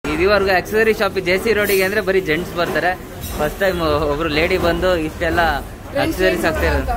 ಇದುವರೆಗೂ accessory shop J C ರೋಡಿಗೆ ಅಂದ್ರೆ ಬರೀ ಜೆಂಟ್ಸ್ ಬರ್ತಾರೆ ಫಸ್ಟ್ ಟೈಮ್ ಒಬ್ರು ಲೇಡಿ ಬಂದು ಇಷ್ಟೆಲ್ಲ ಅಕ್ಸೆಸರೀಸ್ ಆಗ್ತಿರೋದು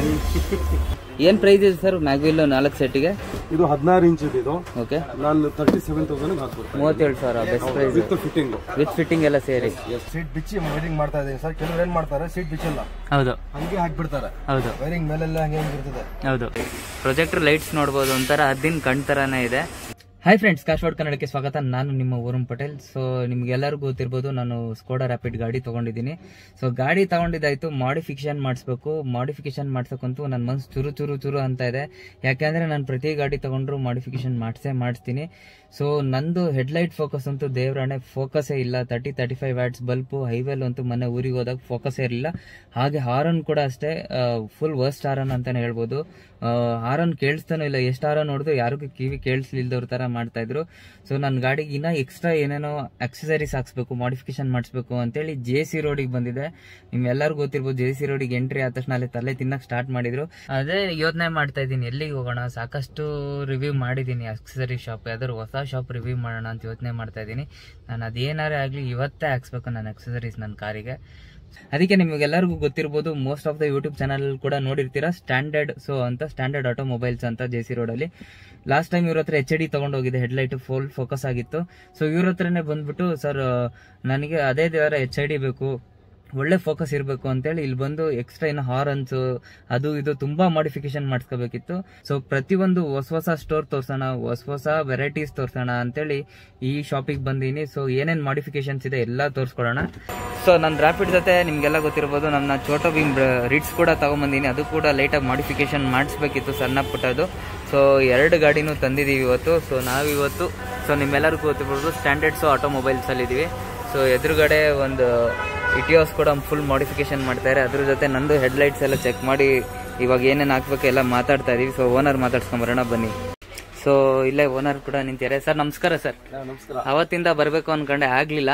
ಏನ್ ಪ್ರೈಸ್ ಇದೆ ಸರ್ ಮ್ಯಾಗ್ವಿಲ್ ನಾಲ್ಕು ಸೆಟ್ಗೆ ಇದು ಹದಿನಾರು ಇಂಚ್ ಇದು ಓಕೆ ನಾನು ತರ್ಟಿ ಸೆವೆನ್ ತೌಸಂಡ್ ಹಾಕ್ಬಿಡ್ತೀನಿ ಮೂವತ್ತೇಳು ಸಾವಿರ best price with fitting with fitting ಎಲ್ಲ ಸೇರಿ ಸೀಟ್ ಬಿಚ್ಚಿ ವೈರಿಂಗ್ ಮಾಡ್ತಾ ಇದ್ದೀನಿ ಸರ್ ಕೆಲವ್ರು ಏನ್ ಮಾಡ್ತಾರೆ ಸೀಟ್ ಬಿಚ್ಚಲ್ಲ ಹೌದು ಹಂಗೆ ಹಾಕ್ಬಿಡ್ತಾರೆ ಹೌದು ವೈರಿಂಗ್ ಮೇಲೆಲ್ಲ ಹಂಗೆ ಹಂಗೆ ಇರ್ತದೆ ಹೌದು ಪ್ರೊಜೆಕ್ಟರ್ ಲೈಟ್ಸ್ ನೋಡ್ಬೋದು ಒಂಥರ ಹದ್ದಿನ ಕಣ್ ತರಾನೇ ಇದೆ ಹಾಯ್ ಫ್ರೆಂಡ್ಸ್ ಕಾಶ್ವಾಡ್ ಕನ್ನಡಕ್ಕೆ ಸ್ವಾಗತ ನಾನು ನಿಮ್ಮ ವರುಣ್ ಪಟೇಲ್ ಸೊ ನಿಮ್ಗೆಲ್ಲರಿಗೂ ಗೊತ್ತಿರ್ಬೋದು ನಾನು ಸ್ಕೋಡಾ ರ್ಯಾಪಿಡ್ ಗಾಡಿ ತಗೊಂಡಿದ್ದೀನಿ ಸೊ ಗಾಡಿ ತಗೊಂಡಿದ್ದಾಯ್ತು ಮಾಡಿಫಿಕೇಶನ್ ಮಾಡಿಸ್ಬೇಕು ಮಾಡಿಫಿಕೇಶನ್ ಮಾಡ್ಸಕ್ಕಂತೂ ನನ್ನ ಮನ್ಸು ಚುರು ಚುರು ಚುರು ಅಂತ ಇದೆ ಯಾಕೆಂದ್ರೆ ನಾನು ಪ್ರತಿ ಗಾಡಿ ತಗೊಂಡ್ರು ಮಾಡಿಫಿಕೇಶನ್ ಮಾಡಿಸೇ ಮಾಡಿಸ್ತೀನಿ ಸೊ ನಂದು ಹೆಡ್ಲೈಟ್ ಫೋಕಸ್ ಅಂತೂ ದೇವರಾಣೆ ಫೋಕಸೇ ಇಲ್ಲ thirty thirty five watts bulb ಹೈವೇಲ್ ಅಂತೂ ಮೊನ್ನೆ ಊರಿಗೆ ಹೋದಾಗ ಫೋಕಸೇ ಇರಲಿಲ್ಲ ಹಾಗೆ ಹಾರನ್ ಕೂಡ ಅಷ್ಟೇ ಫುಲ್ ವರ್ಸ್ಟ್ ಹಾರನ್ ಅಂತಾನೆ ಹೇಳ್ಬೋದು ಹಾರನ್ ಕೇಳಿಸ್ತಾನೂ ಇಲ್ಲ ಎಷ್ಟು ಹಾರನ್ ನೋಡಿದ್ರು ಯಾರಿಗೂ ಕಿವಿ ಕೇಳಿಸ್ಲಿಲ್ದವ್ರ ತರ ಮಾಡ್ತಾ ಇದ್ರು ಸೊ ನನ್ನ ಗಾಡಿಗೆ ಇನ್ನ ಎಕ್ಸ್ಟ್ರಾ ಏನೇನೋ ಅಕ್ಸೆಸರೀಸ್ ಹಾಕ್ಸ್ಬೇಕು ಮಾಡಿಫಿಕೇಶನ್ ಮಾಡಿಸ್ಬೇಕು ಅಂತೇಳಿ ಜೆ ಸಿ ರೋಡಿಗೆ ಬಂದಿದೆ ನಿಮ್ಗೆಲ್ಲರಿಗೂ ಗೊತ್ತಿರ್ಬೋದು ಜೆ ಸಿ ರೋಡಿಗೆ ಎಂಟ್ರಿ ಆದ ತಕ್ಷಣ ಅಲ್ಲಿ ತಲೆ ತಿನ್ನಕ್ ಸ್ಟಾರ್ಟ್ ಮಾಡಿದ್ರು ಅದೇ ಯೋಚನೆ ಮಾಡ್ತಾ ಇದ್ದೀನಿ ಎಲ್ಲಿಗೆ ಹೋಗೋಣ ಸಾಕಷ್ಟು ರಿವ್ಯೂ ಮಾಡಿದ್ದೀನಿ ಅಕ್ಸೆಸರಿ ಶಾಪ್ ಯಾವ್ದಾದ್ರು ಹೊಸ ಶಾಪ್ ರಿವ್ಯೂ ಮಾಡೋಣ ಅಂತ ಯೋಚನೆ ಮಾಡ್ತಾ ಇದ್ದೀನಿ ನಾನು ಅದೇನಾರೇ ಆಗಲಿ ಇವತ್ತೇ ಹಾಕ್ಸ್ಬೇಕು ನನ್ನ ಅಕ್ಸೆಸರೀಸ್ ನನ್ನ ಕಾರಿಗೆ ಅದಕ್ಕೆ ನಿಮಗೆಲ್ಲರಿಗೂ ಗೊತ್ತಿರ್ಬೋದು most of the YouTube channel ಕೂಡ ನೋಡಿರ್ತೀರಾ ಸ್ಟ್ಯಾಂಡರ್ಡ್ ಸೊ ಅಂತ ಸ್ಟ್ಯಾಂಡರ್ಡ್ ಆಟೋ ಮೊಬೈಲ್ಸ್ ಅಂತ ಜೆ ಸಿ ರೋಡಲ್ಲಿ ಲಾಸ್ಟ್ ಟೈಮ್ ಇವ್ರ ಹತ್ರ ಎಚ್ ಡಿ ತಗೊಂಡೋಗಿದೆ ಹೆಡ್ಲೈಟ್ ಫುಲ್ ಫೋಕಸ್ ಆಗಿತ್ತು ಸೊ ಇವ್ರ ಹತ್ರನೇ ಬಂದ್ಬಿಟ್ಟು ಸರ್ ನನಗೆ ಅದೇ ದೇವರ ಎಚ್ ಐ ಡಿ ಬೇಕು ಒಳ್ಳೆ ಫೋಕಸ್ ಇರಬೇಕು ಅಂತೇಳಿ ಇಲ್ಲಿ ಬಂದು ಎಕ್ಸ್ಟ್ರಾ ಏನೋ ಹಾರನ್ಸ್ ಅದು ಇದು ತುಂಬಾ ಮಾಡಿಫಿಕೇಶನ್ ಮಾಡಿಸ್ಕೋಬೇಕಿತ್ತು ಸೊ ಪ್ರತಿಯೊಂದು ಹೊಸ ಹೊಸ ಸ್ಟೋರ್ ತೋರ್ಸೋಣ ಹೊಸ ಹೊಸ ವೆರೈಟೀಸ್ ತೋರ್ಸೋಣ ಅಂತೇಳಿ ಈ ಶಾಪಿಗೆ ಬಂದೀನಿ ಸೊ ಏನೇನ್ ಮಾಡಿಫಿಕೇಶನ್ಸ್ ಇದೆ ಎಲ್ಲ ತೋರಿಸ್ಕೊಡೋಣ ಸೊ ನನ್ನ ರ್ಯಾಪಿಡ್ ಜೊತೆ ನಿಮ್ಗೆಲ್ಲ ಗೊತ್ತಿರ್ಬೋದು ನನ್ನ ಚೋಟೋ ಭೀಮ್ ರಿಡ್ಸ್ ಕೂಡ ತಗೊಂಬಂದೀನಿ ಅದು ಕೂಡ ಲೈಟಾಗಿ ಮಾಡಿಫಿಕೇಶನ್ ಮಾಡಿಸ್ಬೇಕಿತ್ತು ಸಣ್ಣ ಪುಟ್ಟದು ಸೊ ಎರಡು ಗಾಡಿನೂ ತಂದಿದ್ದೀವಿ ಇವತ್ತು ಸೊ ನಾವಿವತ್ತು ಸೊ ನಿಮ್ಮೆಲ್ಲರಿಗೂ ಗೊತ್ತಿರ್ಬೋದು ಸ್ಟ್ಯಾಂಡರ್ಡ್ಸು ಆಟೋಮೊಬೈಲ್ಸ್ ಅಲ್ಲಿ ಇದೀವಿ ಸೊ ಎದುರುಗಡೆ ಒಂದು ಇಟಿಯೋಸ್ ಕೂಡ ಫುಲ್ ಮಾಡಿಫಿಕೇಶನ್ ಮಾಡ್ತಾರೆ ಅದ್ರ ಜೊತೆ ನಂದು ಹೆಡ್ಲೈಟ್ಸ್ ಎಲ್ಲ ಚೆಕ್ ಮಾಡಿ ಇವಾಗ ಏನೇನು ಹಾಕ್ಬೇಕು ಎಲ್ಲ ಮಾತಾಡ್ತಾ ಇದೀವಿ ಸೊ ಓನರ್ ಮಾತಾಡ್ಸ್ಕೊಂಬರೋಣ ಬನ್ನಿ ಸೊ ಇಲ್ಲೇ ಓನರ್ ಕೂಡ ನಿಂತಿದ್ದಾರೆ ಸರ್ ನಮಸ್ಕಾರ ಸರ್ ನಮಸ್ಕಾರ ಅವತ್ತಿಂದ ಬರಬೇಕು ಅನ್ಕೊಂಡೆ ಆಗ್ಲಿಲ್ಲ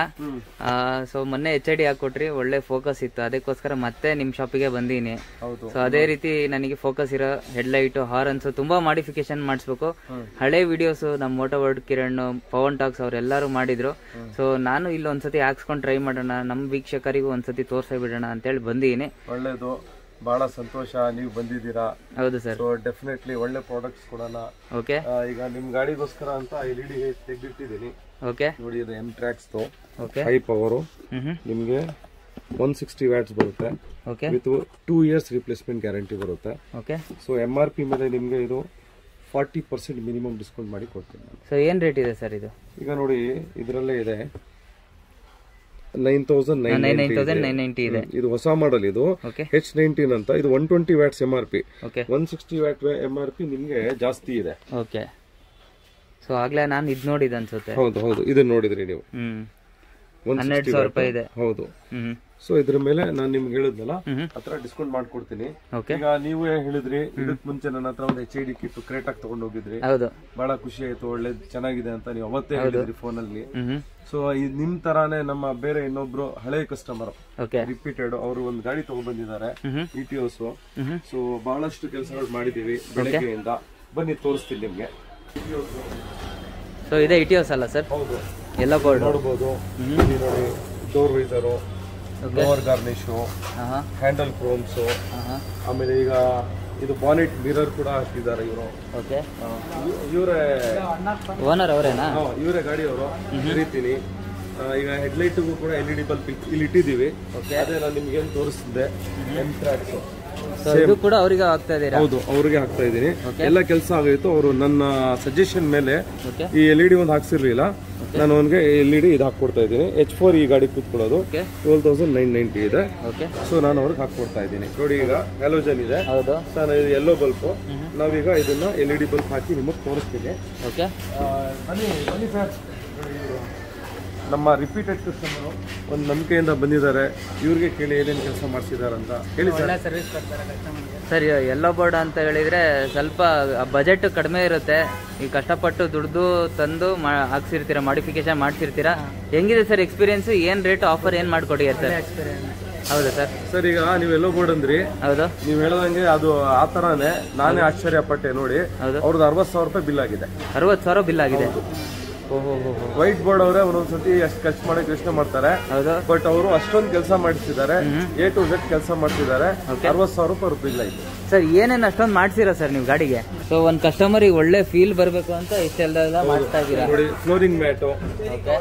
ಸೊ ಮೊನ್ನೆ ಎಚ್ ಐ ಡಿ ಹಾಕೊಟ್ರಿ ಒಳ್ಳೆ ಫೋಕಸ್ ಇತ್ತು ಅದಕ್ಕೋಸ್ಕರ ಮತ್ತೆ ನಿಮ್ ಶಾಪಿಗೆ ಬಂದೀನಿ ಹೌದು ಸೊ ಅದೇ ರೀತಿ ನನಗೆ ಫೋಕಸ್ ಇರೋ ಹೆಡ್ಲೈಟ್ ಹಾರನ್ಸ್ ತುಂಬಾ ಮಾಡಿಫಿಕೇಶನ್ ಮಾಡಿಸ್ಬೇಕು ಹಳೆ ವಿಡಿಯೋಸ್ ನಮ್ಮ moto world Kiran Pavan talks ಅವರೆಲ್ಲರೂ ಮಾಡಿದ್ರು ಸೊ ನಾನು ಇಲ್ಲಿ ಒಂದ್ಸತಿ ಹಾಕ್ಸ್ಕೊಂಡು ಟ್ರೈ ಮಾಡೋಣ ನಮ್ಮ ವೀಕ್ಷಕರಿಗೂ ಒಂದ್ಸತಿ ತೋರ್ಸೇ ಬಿಡೋಣ ಅಂತೇಳಿ ಬಂದೀನಿ ಒಳ್ಳೇದು ಬಹಳ ಸಂತೋಷ ನೀವು ಬಂದಿದ್ದೀರಾ ಹೌದು ಸರ್ ಸೊ ಡೆಫಿನೆಟ್ಲಿ ಒಳ್ಳೆ ಪ್ರಾಡಕ್ಟ್ಸ್ ಕೊಡೋಣ ಓಕೆ ಆ, ಈಗ ನಿಮ್ ಗಾಡಿಗೋಸ್ಕರ ಅಂತ ಎಲ್ ಇ ಡಿ ತೆಗೆದಿಟ್ಟಿದ್ದೀನಿ ಓಕೆ ನೋಡಿ ಇದು M tracks okay high power hmm hmm ನಿಮ್ಗೆ ಒನ್ ಸಿಕ್ಸ್ಟಿ ವ್ಯಾಟ್ಸ್ ಬರುತ್ತೆ okay with two years replacement guarantee ಬರುತ್ತೆ okay so M R P ಮೇಲೆ ನಿಮ್ಗೆ ಇದು ಫಾರ್ಟಿ ಪರ್ಸೆಂಟ್ ಮಿನಿಮಮ್ ಡಿಸ್ಕೌಂಟ್ ಮಾಡಿ ಕೊಡ್ತೀನಿ ನಾನು ಸೊ ಏನ್ ರೇಟ್ ಇದೆ ಸರ್ ಇದು ಈಗ ನೋಡಿ ಇದರಲ್ಲೇ ಇದೆ nine thousand nine nine nine thousand nine ninety ಇದೆ ಇದು ಹೊಸ ಮಾಡಲ್ ಇದು ಓಕೆ ಹೆಚ್ ನೈನ್ಟೀನ್ ಅಂತ ಇದು one twenty watts M R P okay one sixty watt M R P ನಿಮ್ಗೆ ಜಾಸ್ತಿ ಇದೆ ಓಕೆ ಸೊ ಆಗ್ಲೇ ನಾನು ಇದು ನೋಡಿದ್ ಅನ್ಸುತ್ತೆ ಹೌದು ಹೌದು ಇದನ್ನ ನೋಡಿದ್ರಿ ನೀವು ಹ್ಮ್ ಒನ್ ಹನ್ನೆರಡು ಸಾವಿರ ರೂಪಾಯಿ ಇದೆ ಹೌದು ಹ್ಮ್ ಸೊ ಇದ್ರ ಮೇಲೆ ನಾನು ನಿಮ್ಗೆ ಹೇಳಿದ್ನಲ್ಲ ಹ್ಮ್ ಹತ್ರ ಡಿಸ್ಕೌಂಟ್ ಮಾಡ್ಕೊಡ್ತೀನಿ ಓಕೆ ಈಗ ನೀವೇ ಹೇಳಿದ್ರಿ ಇದಕ್ ಮುಂಚೆ ನನ್ನ ಹತ್ರ ಒಂದು ಎಚ್ ಐ ಡಿ ಕಿಟ್ ಕ್ರೇಟ್ ಆಗಿ ತಗೊಂಡ್ ಹೋಗಿದ್ರಿ ಹೌದು ಬಹಳ ಖುಷಿ ಆಯ್ತು ಒಳ್ಳೆ ಚೆನ್ನಾಗಿದೆ ಅಂತ ನೀವು ಅವತ್ತೇ ಹೇಳಿದ್ರಿ ಫೋನ್ ಅಲ್ಲಿ ಹ್ಮ್ ಹ್ಮ್ ಸೊ ನಿಮ್ ತರಾನೇ ನಮ್ಮ ಬೇರೆ ಇನ್ನೊಬ್ರು ಹಳೆ ಕಸ್ಟಮರ್ ಓಕೆ ರಿಪೀಟೆಡ್ ಅವರು ಒಂದು ಗಾಡಿ ತಗೊಂಡ್ ಬಂದಿದ್ದಾರೆ ಹ್ಮ್ ಇ ಟಿ ಓಸ್ ಹ್ಮ್ ಸೊ ಬಹಳಷ್ಟು ಕೆಲಸಗಳು ಮಾಡಿದೀವಿ ಬೆಳಗ್ಗೆಯಿಂದ ಬನ್ನಿ ತೋರಿಸ್ತೀನಿ ನಿಮ್ಗೆ ಸೊ ಇದೆ ಇಟಿಯೋಸ್ ಅಲ್ಲ ಸರ್ ಹೌದು ಎಲ್ಲ ಬೋರ್ಡ್ ನೋಡ್ಬೋದು ಇಲ್ಲಿ ನೋಡಿ ಡೋರ್ ವೈಸರು ಡೋರ್ ಗಾರ್ನಿಶು ಹಾ ಹ್ಯಾಂಡಲ್ ಕ್ರೋಮ್ಸ್ ಹಾ ಆಮೇಲೆ ಈಗ ಇದು ಬಾನೆಟ್ ಮಿರರ್ ಕೂಡ ಹಾಕಿದ್ದಾರೆ ಇವರು ಓಕೆ ಇವರೇ ಓನರ್ ಅವರೇನಾ ಇವರೇ ಗಾಡಿಯವರು ಕರಿತೀನಿ ಆ, ಈಗ ಹೆಡ್ಲೈಟ್ಗೂ ಕೂಡ ಎಲ್ ಇ ಡಿ ಬಲ್ಬ್ ಇಲ್ಲಿ ಇಟ್ಟಿದ್ದೀವಿ ಅದೇ ನಾನು ನಿಮ್ಗೆ ಏನು ತೋರಿಸ್ತಿದ್ದೆ ಎಂ ಟ್ರ್ಯಾಕ್ಸ್ ಸೊ ಇದು ಕೂಡ ಅವರಿಗೆ ಆಗ್ತಾ ಇದೀರಾ ಹೌದು ಅವ್ರಿಗೆ ಹಾಕ್ತಾ ಇದ್ದೀನಿ ಎಲ್ಲ ಕೆಲಸ ಆಗೋಯ್ತು ಅವರು ನನ್ನ ಸಜೆಷನ್ ಮೇಲೆ ಓಕೆ ಈ ಎಲ್ ಇ ಡಿ ಒಂದು ಹಾಕ್ಸಿರ್ಲಿಲ್ಲ ನಾನು ಅವನಿಗೆ ಎಲ್ ಇ ಡಿ ಇದು ಹಾಕೊಡ್ತಾ ಇದ್ದೀನಿ ಎಚ್ ಫೋರ್ ಈ ಗಾಡಿ ಕೂತ್ಕೊಳ್ಳೋದು okay twelve thousand nine ninety ಇದೆ ಓಕೆ ಸೊ ನಾನು ಅವ್ರಿಗೆ ಹಾಕೊಡ್ತಾ ಇದ್ದೀನಿ ನೋಡಿ ಈಗ ಹ್ಯಾಲೋಜನ್ ಇದೆ ಹೌದು ನಾನು ಇದು ಎಲ್ಲೋ ಬಲ್ಬ್ ನಾವೀಗ ಇದನ್ನ ಎಲ್ ಇ ಡಿ ಬಲ್ಬ್ ಹಾಕಿ ನಿಮಗೆ ತೋರಿಸ್ತೀನಿ ಓಕೆ ಬನ್ನಿ ಬನ್ನಿ ಸರ್ ನಮ್ಮ ರಿಪೀಟೆಡ್ ಕಸ್ಟಮರ್ ಒಂದು ನಂಬಿಕೆಯಿಂದ ಬಂದಿದ್ದಾರೆ ಇವ್ರಿಗೆ ಕೇಳಿ ಏನೇನು ಕೆಲಸ ಮಾಡಿಸಿದ್ದಾರೆ ಅಂತ ಹೇಳಿ ಸರ್ ಸರ್ ಎಲ್ಲೋ ಬೋರ್ಡ್ ಅಂತ ಹೇಳಿದ್ರೆ ಸ್ವಲ್ಪ ಬಜೆಟ್ ಕಡಿಮೆ ಇರುತ್ತೆ ಈ ಕಷ್ಟಪಟ್ಟು ದುಡ್ದು ತಂದು ಮಾ- ಹಾಕ್ಸಿರ್ತೀರಾ ಮಾಡಿಫಿಕೇಶನ್ ಮಾಡ್ಸಿರ್ತೀರಾ ಹೆಂಗಿದೆ ಸರ್ ಎಕ್ಸ್ಪೀರಿಯನ್ಸ್ ಏನ್ ರೇಟ್ ಆಫರ್ ಏನ್ ಮಾಡ್ಕೊಟ್ಟಿದ್ದಾರೆ ಸರ್ ಹೌದಾ ಸರ್ ಸರ್ ಈಗ ನೀವು ಎಲ್ಲೋ ಬೋರ್ಡ್ ಅಂದ್ರಿ ಹೌದು ನೀವು ಹೇಳ್ದಂಗೆ ಅದು ಆ ತರಾನೇ ನಾನೇ ಆಶ್ಚರ್ಯ ಪಟ್ಟೆ ನೋಡಿ ಹೌದು. ಅವ್ರದ್ದು ಅರವತ್ತು ಸಾವಿರ ರೂಪಾಯಿ ಬಿಲ್ ಆಗಿದೆ ಅರವತ್ತು ಸಾವಿರ ಬಿಲ್ ಆಗಿದೆ ವೈಟ್ ಬೋರ್ಡ್ ಅವರೇ ಒಂದೊಂದ್ಸತಿ ಎಷ್ಟು ಖರ್ಚು ಮಾಡಕ್ ಯೋಚನೆ ಮಾಡ್ತಾರೆ ಹೌದು ಬಟ್ ಅವರು ಅಷ್ಟೊಂದು ಕೆಲಸ ಮಾಡಿಸಿದ್ದಾರೆ ಎ ಟು ಝೆಡ್ ಕೆಲಸ ಮಾಡ್ತಿದ್ದಾರೆ ಅರವತ್ತು ಸಾವಿರ ರೂಪಾಯಿ ರುಪೀಸ್ ಆಯ್ತು ಸರ್ ಏನೇನು ಅಷ್ಟೊಂದು ಮಾಡ್ಸಿರಾ ಸರ್ ನೀವು ಗಾಡಿಗೆ ಸೊ ಒಂದು ಕಸ್ಟಮರಿಗೆ ಒಳ್ಳೆ ಫೀಲ್ ಬರಬೇಕು ಅಂತ ಇಷ್ಟೆಲ್ಲ ಮಾಡ್ತಾ ಇದ್ದೀರಾ ನೋಡಿ ಫ್ಲೋರಿಂಗ್ ಮ್ಯಾಟು ಓಕೆ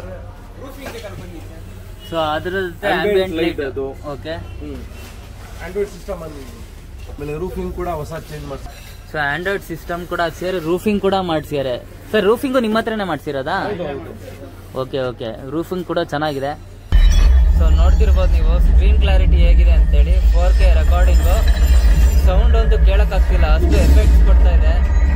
ಸೊ ಅದ್ರ ಜೊತೆ Ambient ambient light light. ಅದು. ಓಕೆ ಆಂಡ್ರಾಯ್ಡ್ ಸಿಸ್ಟಮ್ ಆಮೇಲೆ ರೂಫಿಂಗ್ ಕೂಡ ಹೊಸ ಚೇಂಜ್ ಮಾಡಿ ಸೊ ಆಂಡ್ರಾಯ್ಡ್ ಸಿಸ್ಟಮ್ ಕೂಡ ಸೇರಿ ರೂಫಿಂಗ್ ಕೂಡ ಮಾಡ್ಸಿದ್ದಾರೆ ಸರ್ ರೂಫಿಂಗು ನಿಮ್ಮ ಹತ್ರನೇ ಮಾಡ್ಸಿರೋದಾ ಓಕೆ ಓಕೆ ರೂಫಿಂಗ್ ಕೂಡ ಚೆನ್ನಾಗಿದೆ ಸೊ ನೋಡ್ತಿರ್ಬೋದು ನೀವು ಸ್ಕ್ರೀನ್ ಕ್ಲಾರಿಟಿ ಹೇಗಿದೆ ಅಂತೇಳಿ ಫೋರ್ ಕೆ ರೆಕಾರ್ಡಿಂಗು ಸೌಂಡ್ ಅಂತೂ ಕೇಳೋಕ್ಕಾಗ್ತಿಲ್ಲ ಅಷ್ಟು ಎಫೆಕ್ಟ್ಸ್ ಕೊಡ್ತಾ ಇದೆ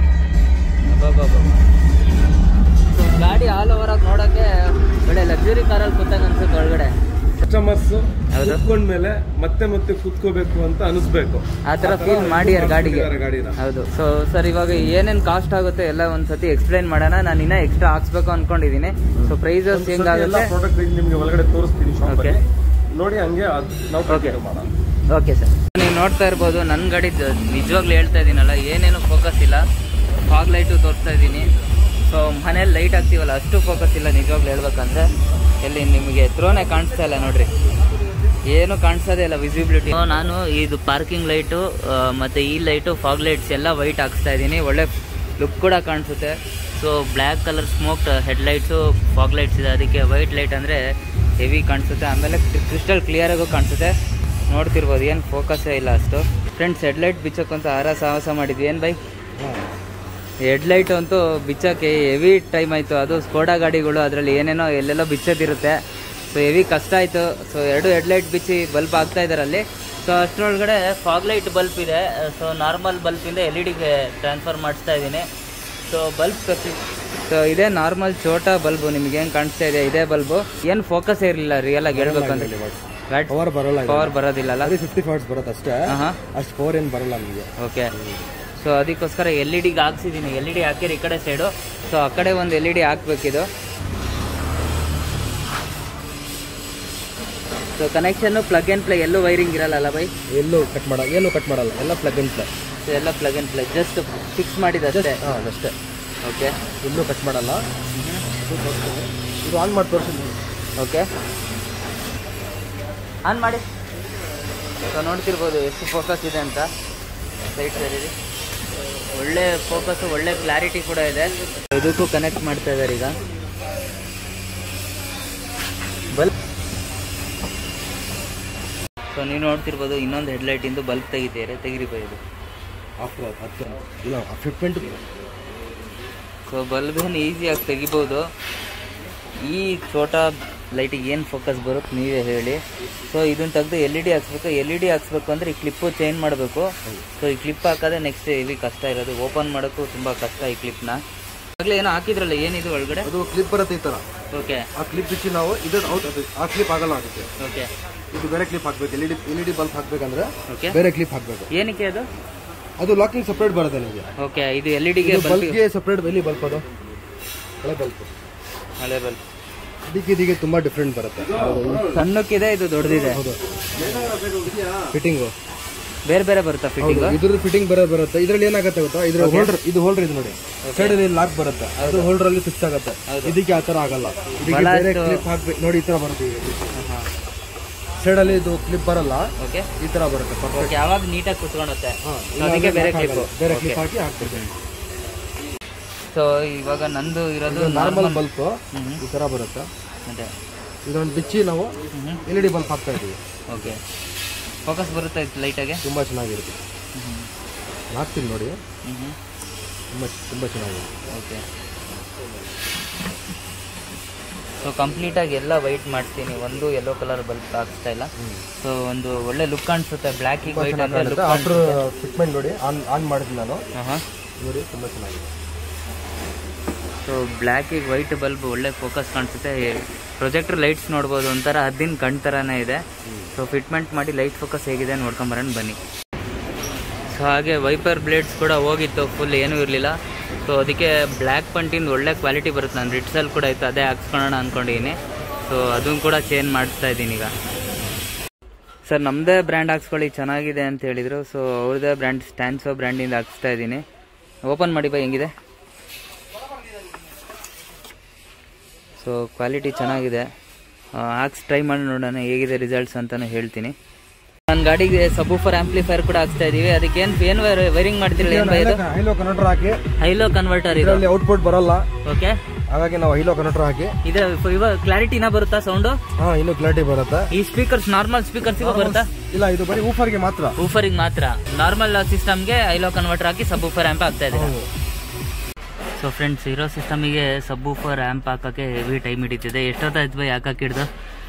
ಸೊ ಗಾಡಿ ಆಲ್ ಓವರ್ ಆಗಿ ನೋಡೋಕ್ಕೆ ಒಳ್ಳೆ ಲಕ್ಸುರಿ ಕಾರಲ್ಲಿ ಕೂತಾಗ ಅನ್ಸುತ್ತೆ ಒಳಗಡೆ ಕಸ್ಟಮರ್ಸ್ ಹೌದು. ಕುತ್ಕೊಂಡ್ಮೇಲೆ ಮತ್ತೆ ಮತ್ತೆ ಕುತ್ಕೋಬೇಕು ಅಂತ ಅನಿಸ್ಬೇಕು ಆ ಥರ ಫೀಲ್ ಮಾಡ್ಯಾರ ಗಾಡಿಗೆ ಗಾಡಿನ ಹೌದು ಸೊ ಸರ್ ಇವಾಗ ಏನೇನ್ ಕಾಸ್ಟ್ ಆಗುತ್ತೆ ಎಲ್ಲ ಒಂದ್ಸತಿ ಎಕ್ಸ್ಪ್ಲೈನ್ ಮಾಡೋಣ ನಾನು ಇನ್ನ ಎಕ್ಸ್ಟ್ರಾ ಹಾಕ್ಸ್ಬೇಕು ಅನ್ಕೊಂಡಿದೀನಿ ಸೊ ಪ್ರೈಸಸ್ ಎಲ್ಲ ಹೆಂಗಾಗುತ್ತೆ ಪ್ರಾಡಕ್ಟ್ ನಿಮ್ಗೆ ಒಳಗಡೆ ತೋರಿಸ್ತೀನಿ ಶಾಪ್ Okay. ನೋಡಿ ಹಂಗೆ ಅದ್ ನಾವು Okay. ಕಂಟಿನ್ಯೂ ಮಾಡೋಣ ಓಕೆ ಸರ್ ನೀವು ನೋಡ್ತಾ ಇರ್ಬೋದು ನನ್ನ ಗಾಡಿ ನಿಜವಾಗ್ಲೂ ಹೇಳ್ತಾ ಇದ್ದೀನಲ್ಲ ಏನೇನು ಫೋಕಸ್ ಇಲ್ಲ ಫಾಗ್ ಲೈಟು ತೋರಿಸ್ತಾ ಇದ್ದೀನಿ ಸೊ ಮನೇಲಿ ಲೈಟ್ ಹಾಕ್ತೀವಲ್ಲ ಅಷ್ಟು ಫೋಕಸ್ ಇಲ್ಲ ನಿಜವಾಗ್ಲೂ ಹೇಳ್ಬೇಕಂದ್ರೆ ಎಲ್ಲಿ ನಿಮಗೆ ತ್ರೋನೇ ಕಾಣಿಸ್ತಾ ಇಲ್ಲ ನೋಡ್ರಿ ಏನು ಕಾಣಿಸೋದೇ ಇಲ್ಲ ವಿಸಿಬಿಲಿಟಿ ನಾನು ಇದು ಪಾರ್ಕಿಂಗ್ ಲೈಟು ಮತ್ತು ಈ ಲೈಟು ಫಾಗ್ ಲೈಟ್ಸ್ ಎಲ್ಲ ವೈಟ್ ಹಾಕ್ಸ್ತಾ ಇದ್ದೀನಿ ಒಳ್ಳೆ ಲುಕ್ ಕೂಡ ಕಾಣಿಸುತ್ತೆ so black colour smoke headlights fog lights ಇದೆ ಅದಕ್ಕೆ ವೈಟ್ ಲೈಟ್ ಅಂದರೆ ಹೆವಿ ಕಾಣಿಸುತ್ತೆ ಆಮೇಲೆ ಕ್ರಿಸ್ಟಲ್ ಕ್ಲಿಯರಾಗೂ ಕಾಣಿಸುತ್ತೆ ನೋಡ್ತಿರ್ಬೋದು ಏನು ಫೋಕಸ್ಸೇ ಇಲ್ಲ ಅಷ್ಟು ಫ್ರೆಂಡ್ಸ್ ಹೆಡ್ಲೈಟ್ ಬಿಚ್ಚಕ್ಕಂತ ಆರ ಸಾಹಸ ಮಾಡಿದ್ವಿ ಏನು ಬೈ ಹೆಡ್ಲೈಟ್ ಅಂತೂ ಬಿಚ್ಚಕ್ಕೆ ಹೆವಿ ಟೈಮ್ ಆಯಿತು ಅದು ಸ್ಕೋಡಾ ಗಾಡಿಗಳು ಅದರಲ್ಲಿ ಏನೇನೋ ಎಲ್ಲೆಲ್ಲೋ ಬಿಚ್ಚೋದಿರುತ್ತೆ ಸೊ ಹೆವಿ ಕಷ್ಟ ಆಯಿತು ಸೊ ಎರಡು ಹೆಡ್ಲೈಟ್ ಬಿಚ್ಚಿ ಬಲ್ಬ್ ಹಾಕ್ತಾ ಇದ್ದಾರೆ ಅಲ್ಲಿ ಸೊ ಅಷ್ಟರೊಳಗಡೆ ಫಾಗ್ ಲೈಟ್ ಬಲ್ಬ್ ಇದೆ ಸೊ ನಾರ್ಮಲ್ ಬಲ್ಬಿಂದ ಎಲ್ ಇ ಡಿಗೆ ಟ್ರಾನ್ಸ್ಫರ್ ಮಾಡಿಸ್ತಾ ಇದ್ದೀನಿ ಸೊ ಬಲ್ಬ್ ಕಸಿ ಸೊ ಇದೇ ನಾರ್ಮಲ್ ಛೋಟಾ ಬಲ್ಬು ನಿಮ್ಗೆ ಏನು ಕಾಣಿಸ್ತಾ ಇದೆ ಇದೇ ಬಲ್ಬು ಏನು ಫೋಕಸ್ ಇರಲಿಲ್ಲ ರಿಯಲ್ ಆಗಿ ಹೇಳ್ಬೇಕಂದ್ರೆ ಪವರ್ ಬರೋಲ್ಲ ಪವರ್ ಬರೋದಿಲ್ಲಲ್ಲ ಅದೇ ಫಿಫ್ಟಿ ಫಾರ್ಟ್ಸ್ ಬರುತ್ತೆ ಅಷ್ಟೇ ಹಾಂ ಅಷ್ಟು ಪವರ್ ಏನು ಬರಲ್ಲ ನಮಗೆ ಓಕೆ ಸೊ ಅದಕ್ಕೋಸ್ಕರ ಎಲ್ ಇ ಡಿಗೆ ಹಾಕ್ಸಿದ್ದೀನಿ ಎಲ್ ಇ ಡಿ ಹಾಕಿರಿ ಈ ಕಡೆ ಸೈಡು ಸೊ ಆ ಕಡೆ ಒಂದು ಎಲ್ ಇ ಡಿ ಹಾಕ್ಬೇಕಿದು ಸೊ ಕನೆಕ್ಷನ್ನು ಪ್ಲಗ್ ಆ್ಯಂಡ್ ಪ್ಲೇ ಎಲ್ಲೂ ವೈರಿಂಗ್ ಇರಲ್ಲ ಬೈ ಎಲ್ಲೂ ಕಟ್ ಮಾಡಲ್ಲ ಏನು ಕಟ್ ಮಾಡಲ್ಲ ಎಲ್ಲ ಪ್ಲಗ್ ಇನ್ ಪ್ಲಗ್ ಸೊ ಎಲ್ಲ plug and play just fix ಮಾಡಿದಷ್ಟೇ ಹಾಂ ಅಷ್ಟೇ ಓಕೆ ಎಲ್ಲೂ ಕಟ್ ಮಾಡಲ್ಲ ಇದು ಆನ್ ಮಾಡಿ ತೋರಿಸಿ ಓಕೆ ಆನ್ ಮಾಡಿ ಸೊ ನೋಡ್ತಿರ್ಬೋದು ಎಷ್ಟು ಫೋಕಸ್ ಇದೆ ಅಂತ ಸೈಡ್ ಸೈಡ್ ಇದೆ ಒಳ್ಳೆ ಫೋಕಸ್ ಒಳ್ಳೆ ಕ್ಲಾರಿಟಿ ಕೂಡ ಇದೆ ಇದಕ್ಕೂ ಕನೆಕ್ಟ್ ಮಾಡ್ತಾ ಇದ್ದಾರೆ ಈಗ ಬಲ್ಬ್ ಸೊ ನೀವು ನೋಡ್ತಿರ್ಬೋದು ಇನ್ನೊಂದು ಹೆಡ್ಲೈಟ್ ಇಂದು ಬಲ್ಬ್ ತೆಗಿತೀರಿ ತೆಗಿರಿ ಬೈ ಇದು ಆಫ್ಟರ್ ಹತ್ತು ಇಲ್ಲ ಫಿಫ್ಟೆಂಟ್ ಸೊ ಬಲ್ಬ್ ಏನು ಈಸಿಯಾಗಿ ತೆಗಿಬೋದು ಈ ಛೋಟ ಲೈಟಿಗೆ ಏನು ಫೋಕಸ್ ಬರುತ್ತೆ ನೀವೇ ಹೇಳಿ ಸೊ ಇದನ್ನ ತೆಗೆದು ಎಲ್ ಇ ಡಿ ಹಾಕ್ಸ್ಬೇಕು ಎಲ್ ಇ ಡಿ ಹಾಕ್ಸ್ಬೇಕು ಅಂದರೆ ಈ ಕ್ಲಿಪ್ಪು ಚೇಂಜ್ ಮಾಡಬೇಕು ಸೊ ಈ ಕ್ಲಿಪ್ ಹಾಕೋದೇ ನೆಕ್ಸ್ಟ್ ಹೆವಿ ಕಷ್ಟ ಇರೋದು ಓಪನ್ ಮಾಡೋಕ್ಕೂ ತುಂಬ ಕಷ್ಟ ಈ ಕ್ಲಿಪ್ನ ಆಗಲೇ ಏನೋ ಹಾಕಿದ್ರಲ್ಲ ಏನಿದು ಒಳಗಡೆ ಅದು ಕ್ಲಿಪ್ ಬರುತ್ತೆ ಈ ಥರ ಓಕೆ ಆ ಕ್ಲಿಪ್ ಬಿಚ್ಚಿ ನಾವು ಇದು ಔಟ್ ಅದು ಆ ಕ್ಲಿಪ್ ಆಗಲ್ಲ ಅದಕ್ಕೆ ಓಕೆ ಇದು ಬೇರೆ ಕ್ಲಿಪ್ ಹಾಕ್ಬೇಕು L E D L E D bulb ಹಾಕ್ಬೇಕಂದ್ರೆ ಓಕೆ ಬೇರೆ ಕ್ಲಿಪ್ ಹಾಕ್ಬೇಕು ಏನಕ್ಕೆ ಅದು ಅದು ಲಾಕಿಂಗ್ ಸಪ್ರೇಟ್ ಬರುತ್ತೆ ನಿಮಗೆ ಓಕೆ ಇದು ಎಲ್ ಇ ಡಿಗೆ ಬಲ್ಬ್ ಬಲ್ಬ್ಗೆ ಸಪ್ರೇಟ್ ಎಲ್ಲಿ ಬಲ್ಬ್ ಅದು ಹಳೆ ಬಲ್ಬ್ ಹಳೆ ಬಲ್ಬ್ ಇದಕ್ಕೆ ಇದಕ್ಕೆ ತುಂಬಾ ಡಿಫ್ರೆಂಟ್ ಬರುತ್ತೆ ಸಣ್ಣಕ್ಕಿದೆ ಇದು ದೊಡ್ಡದಿದೆ ಹೌದು ಫಿಟ್ಟಿಂಗು ಬೇರೆ ಬೇರೆ ಬರುತ್ತಾ ಫಿಟ್ಟಿಂಗ್ ಇದ್ರ ಫಿಟ್ಟಿಂಗ್ ಬರೋ ಬರುತ್ತೆ ಇದ್ರಲ್ಲಿ ಏನಾಗುತ್ತೆ ಗೊತ್ತಾ ಇದ್ರ ಹೋಲ್ಡರ್ ಇದು ಹೋಲ್ಡರ್ ಇದು ನೋಡಿ ಸೈಡ್ ಅಲ್ಲಿ ಲಾಕ್ ಬರುತ್ತೆ ಅದು ಹೋಲ್ಡರ್ ಅಲ್ಲಿ ಫಿಕ್ಸ್ ಆಗುತ್ತೆ ಇದಕ್ಕೆ ಆತರ ಆಗಲ್ಲ ಇದಕ್ಕೆ ಬೇರೆ ಬಹಳಷ್ಟು- ಕ್ಲಿಪ್ ಹಾಕ್ಬೇಕು ನೋಡಿ ಈ ತರ ಬರುತ್ತೆ ಸೈಡ್ ಅಲ್ಲಿ ಇದು ಕ್ಲಿಪ್ ಬರಲ್ಲ ಓಕೆ ಈ ತರ ಬರುತ್ತೆ ಪರ್ಫೆಕ್ಟ್ ಓಕೆ ಯಾವಾಗ ನೀಟಾಗಿ ಕುತ್ಕೊಳ್ಳುತ್ತೆ ಹಾ, So ಅದಕ್ಕೆ ಬೇರೆ ಕ್ಲಿಪ್ ಬೇರೆ ಕ್ಲಿಪ್ ಹಾಕಿ ಹಾಕ್ಬೇಕು ಸೊ ಇವಾಗ ನಂದು ಇರೋದು ನಾರ್ಮಲ್ ನಾರ್ಮಲ್ ಬಲ್ಬ್ ಈ ತರ ಬರುತ್ತೆ ಅದೇ ಇದೊಂದು ಬಿಚ್ಚಿ ನಾವು ಎಲ್ ಇ ಡಿ ಬಲ್ಬ್ ಹಾಕ್ತಾ ಇದೀವಿ ಓಕೆ ಫೋಕಸ್ ಬರುತ್ತೆ ಲೈಟಾಗೆ ತುಂಬಾ ಚೆನ್ನಾಗಿರುತ್ತೆ ಹಾಕ್ತೀನಿ ನೋಡಿ ಹ್ಞೂ ತುಂಬಾ ತುಂಬಾ ಚೆನ್ನಾಗಿರುತ್ತೆ ಓಕೆ ಸೊ ಕಂಪ್ಲೀಟಾಗಿ ಎಲ್ಲ ವೈಟ್ ಮಾಡ್ತೀನಿ ಒಂದು ಯೆಲ್ಲೋ ಕಲರ್ ಬಲ್ಬ್ ಹಾಕ್ಸ್ತಾ ಇಲ್ಲ ಸೊ ಒಂದು ಒಳ್ಳೆ ಲುಕ್ ಕಾಣಿಸುತ್ತೆ ಬ್ಲ್ಯಾಕಿಗೆ ವೈಟ್ ಅಂದರೆ ಲುಕ್ ಆಫ್ಟರ್ ಫಿಟ್ಮೆಂಟ್ ನೋಡಿ ಆನ್ ಆನ್ ಮಾಡಿದ್ವಿ ನಾನು ಹಾಂ ನೋಡಿ ತುಂಬಾ ಚೆನ್ನಾಗಿದೆ ಸೊ ಬ್ಲ್ಯಾಕಿಗೆ ವೈಟ್ ಬಲ್ಬ್ ಒಳ್ಳೆ ಫೋಕಸ್ ಕಾಣಿಸುತ್ತೆ ಪ್ರೊಜೆಕ್ಟರ್ ಲೈಟ್ಸ್ ನೋಡ್ಬೋದು ಒಂಥರ ಹದ್ದಿನ ಕಣ್ ಥರನೇ ಇದೆ ಸೊ ಫಿಟ್ಮೆಂಟ್ ಮಾಡಿ ಲೈಟ್ ಫೋಕಸ್ ಹೇಗಿದೆ ನೋಡ್ಕೊಂಬರೋಣ ಬನ್ನಿ ಸೊ ಹಾಗೆ ವೈಪರ್ ಬ್ಲೇಡ್ಸ್ ಕೂಡ ಹೋಗಿತ್ತು ಫುಲ್ ಏನೂ ಇರಲಿಲ್ಲ ಸೊ ಅದಕ್ಕೆ ಬ್ಲ್ಯಾಕ್ ಪಂಟಿಂದ ಒಳ್ಳೆ ಕ್ವಾಲಿಟಿ ಬರುತ್ತೆ ನಾನು ರಿಟ್ಸಲ್ಲಿ ಕೂಡ ಇತ್ತು ಅದೇ ಹಾಕ್ಸ್ಕೊಳ್ಳೋಣ ಅಂದ್ಕೊಂಡಿದ್ದೀನಿ ಸೊ ಅದನ್ನು ಕೂಡ ಚೇಂಜ್ ಮಾಡಿಸ್ತಾ ಇದ್ದೀನಿ ಈಗ ಸರ್ ನಮ್ಮದೇ ಬ್ರ್ಯಾಂಡ್ ಹಾಕ್ಸ್ಕೊಳ್ಳಿ ಚೆನ್ನಾಗಿದೆ ಅಂತ ಹೇಳಿದರು ಸೊ ಅವ್ರದ್ದೇ ಬ್ರ್ಯಾಂಡ್ ಸ್ಟ್ಯಾನ್ಸೋ ಬ್ರ್ಯಾಂಡಿಂದ ಹಾಕ್ಸ್ತಾ ಇದ್ದೀನಿ ಓಪನ್ ಮಾಡಿ ಬೈ ಹೆಂಗಿದೆ ಸೊ ಕ್ವಾಲಿಟಿ ಚೆನ್ನಾಗಿದೆ ಹಾಕ್ಸ್ ಟ್ರೈ ಮಾಡಿ ನೋಡೋಣ ಹೇಗಿದೆ ರಿಸಲ್ಟ್ಸ್ ಅಂತಲೂ ಹೇಳ್ತೀನಿ ನನ್ನ ಗಾಡಿಗೆ ಸಬೂಫರ್ ಆಂಪ್ಲಿಫೈರ್ ಕೂಡ ಹಾಕ್ಸ್ತಾ ಇದೀವಿ ಅದಕ್ಕೆ ಏನು ಏನು ವೈರಿಂಗ್ ಮಾಡ್ತಿರಲಿಲ್ಲ ಏನು ಇದು ಹೈಲೋ ಕನ್ವರ್ಟರ್ ಹಾಕಿ ಹೈಲೋ ಕನ್ವರ್ಟರ್ ಇದು ಇದರಲ್ಲಿ ಔಟ್ಪುಟ್ ಬರಲ್ಲ ಓಕೆ ಹಾಗಾಗಿ ನಾವು ಹೈಲೋ ಕನ್ವರ್ಟರ್ ಹಾಕಿ ಇದು ಇವಾಗ ಕ್ಲಾರಿಟಿನ ಬರುತ್ತಾ ಸೌಂಡು ಹಾ ಇನ್ನು ಕ್ಲಾರಿಟಿ ಬರುತ್ತೆ ಈ ಸ್ಪೀಕರ್ಸ್ ನಾರ್ಮಲ್ ಸ್ಪೀಕರ್ಸಿಗೂ ಬರುತ್ತಾ ಇಲ್ಲ ಇದು ಬರೀ ಊಫರ್ಗೆ ಮಾತ್ರ ಊಫರಿಗೆ ಮಾತ್ರ ನಾರ್ಮಲ್ ಸಿಸ್ಟಮ್ಗೆ ಐಲೋ ಕನ್ವರ್ಟರ್ ಹಾಕಿ ಸಬ್ ಊಫರ್ ಆ್ಯಂಪ್ ಆಗ್ತಾ ಇದೆ ಸೊ ಫ್ರೆಂಡ್ಸ್ ಇರೋ ಸಿಸ್ಟಮಿಗೆ ಸಬ್ ಊಫರ್ ಆ್ಯಂಪ್ ಹಾಕೋಕ್ಕೆ ಹೆವಿ ಟೈಮ್ ಹಿಡಿತಿದೆ ಎಷ್ಟೊತ್ತಾಯ್ತು ಬೈ ಹಾಕಕ್ಕೆ ಹಿಡ್ದು